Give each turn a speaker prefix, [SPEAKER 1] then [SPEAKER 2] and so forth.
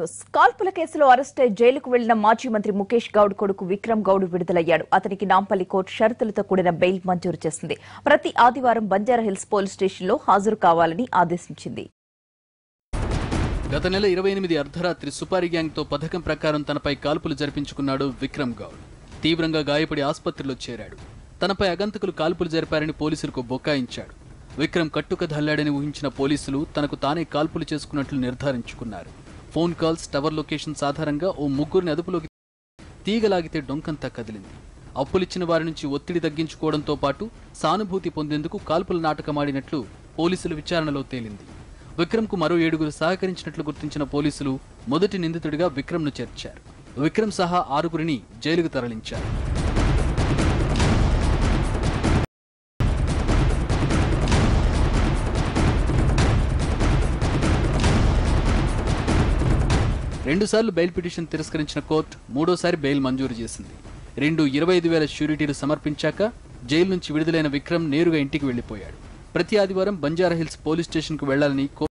[SPEAKER 1] news కాల్పుల కేసులో అరెస్టై జైలుకు వెళ్లిన మాజీ మంత్రి ముఖేష్ గౌడ్ కొడుకు విక్రమ్ గౌడ్ విడుదలయ్యాడు అతనికి నాంపల్లి కోర్టు షరతులతో కూడిన బెయిల్ మంజూరు చేసింది ప్రతి ఆదివారం బంజారాహిల్స్ పోలీస్ స్టేషన్లో హాజరు కావాలని ఆదేశించింది
[SPEAKER 2] గత నెల ఇరవై ఎనిమిది అర్ధరాత్రి సుపారీ గ్యాంగ్తో పథకం ప్రకారం తనపై కాల్పులు జరిపించుకున్నాడు విక్రమ్ గౌడ్ తీవ్రంగా గాయపడి ఆసుపత్రిలో చేరాడు తనపై అగంతకులు కాల్పులు జరిపారని పోలీసులకు బొక్కాయించాడు విక్రమ్ కట్టుకదల్లాడని ఊహించిన పోలీసులు తనకు తానే కాల్పులు చేసుకున్నట్లు నిర్ధారించుకున్నారు ఫోన్ కాల్స్ టవర్ లొకేషన్స్ ఆధారంగా ఓ ముగ్గురిని అదుపులోకి తీగలాగితే డొంకంతా కదిలింది అప్పులిచ్చిన వారి నుంచి ఒత్తిడి తగ్గించుకోవడంతో పాటు సానుభూతి పొందేందుకు కాల్పుల నాటకమాడినట్లు పోలీసుల విచారణలో తేలింది విక్రమ్కు మరో ఏడుగురు సహకరించినట్లు గుర్తించిన పోలీసులు మొదటి నిందితుడిగా విక్రమ్ను చేర్చారు విక్రమ్ సహా ఆరుగురిని జైలుకు తరలించారు రెండుసార్లు బెయిల్ పిటిషన్ తిరస్కరించిన కోర్టు మూడోసారి బెయిల్ మంజూరు చేసింది రెండు ఇరవై ఐదు వేల షూరిటీలు సమర్పించాక జైలు నుంచి విడుదలైన విక్రమ్ నేరుగా ఇంటికి వెళ్లిపోయాడు ప్రతి ఆదివారం బంజారాహిల్స్ పోలీస్ స్టేషన్కు వెళ్లాలని